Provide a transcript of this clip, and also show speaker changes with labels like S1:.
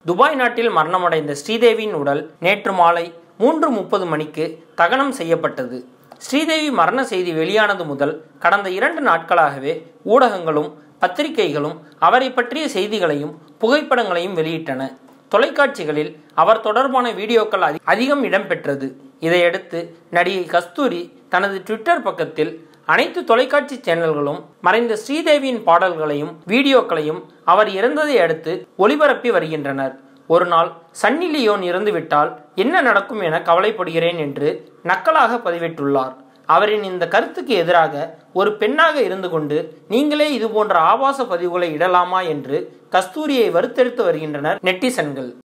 S1: Dubai நாட்டில் மரணமடைந்த ஸ்ரீதேவியின் உடல் நேற்று மாலை மூன்று முப்பது மணிக்கு தகனம் செய்யப்பட்டது ஸ்ரீதேவி மரண செய்தி வெளியானது முதல் கடந்த இரண்டு நாட்களாகவே ஊடகங்களும் பத்திரிகைகளும் அவரை பற்றிய செய்திகளையும் புகைப்படங்களையும் வெளியிட்டன தொலைக்காட்சிகளில் அவர் தொடர்பான வீடியோக்கள் அதி- அதிகம் இடம்பெற்றது இதையடுத்து நடிகை கஸ்தூரி தனது ட்விட்டர் பக்கத்தில் அனைத்து தொலைக்காட்சி சேனல்களும் மறைந்த ஸ்ரீதேவியின் பாடல்களையும் வீடியோக்களையும் அவர் இறந்ததை அடுத்து ஒளிபரப்பி வருகின்றனர் ஒரு நாள் சன்னி லியோன் இறந்துவிட்டால் என்ன நடக்கும் என கவலைப்படுகிறேன் என்று நக்கலாக பதிவிட்டுள்ளார் அவரின் இந்த கருத்துக்கு எதிராக ஒரு பெண்ணாக இருந்து கொண்டு நீங்களே இது போன்ற ஆபாச பதிவுகளை இடலாமா என்று கஸ்தூரியை வருத்தெடுத்து வருகின்றனர் நெட்டிசன்கள்